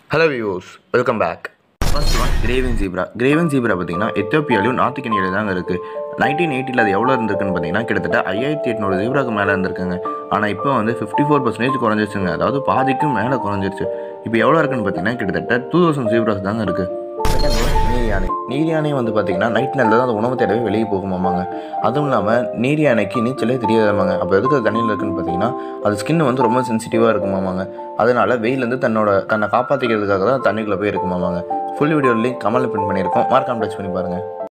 hello views welcome back first one Grevy's zebra Grevy's zebra பார்த்தீங்கன்னா எத்தியோப்பியாலையும் north கெனியாலையும் தாங்க இருக்குது நைன்டீன் எயிட்டியில் அது எவ்வளோ இருந்திருக்குன்னு பார்த்தீங்கன்னா கிட்டத்தட்ட ஐயாயிரத்தி எட்நூறு ஜீப்ராக்கு மேலே இருந்திருக்குங்க ஆனால் இப்போ வந்து ஃபிஃப்டி ஃபோர் பர்சன்டேஜ் குறைஞ்சிருச்சுங்க அதாவது பாதிக்கும் மேலே குறைஞ்சிருச்சு இப்போ எவ்வளோ இருக்குன்னு பார்த்தீங்கன்னா கிட்டத்தட்ட டூ தௌசண்ட் ஜீப்ராஸ் தாங்க இருக்குது செகண்ட் ஒன் நீர் யானை நீர் யானை வந்து பார்த்தீங்கன்னா நைட் நேரத்தில் தான் அந்த உணவு தேடவே வெளியே போகுமாமாங்க அதுவும் இல்லாமல் நீர் யானைக்கு நீச்சலே தெரியாதாமாங்க அப்போ எதுக்கு அது தண்ணியில் இருக்குன்னு பார்த்தீங்கன்னா அது ஸ்கின் வந்து ரொம்ப சென்சிட்டிவாக இருக்குமாமாங்க அதனால வெயிலேருந்து தன்னோட தன்னை காப்பாற்றிக்கிறதுக்காக தான் தண்ணிக்குள்ளே போய் இருக்குமாமாங்க ஃபுல் வீடியோ லிங்க் கமலில் பிரிண்ட் பண்ணியிருக்கோம் மார்க்காம் டச் பண்ணி பாருங்கள்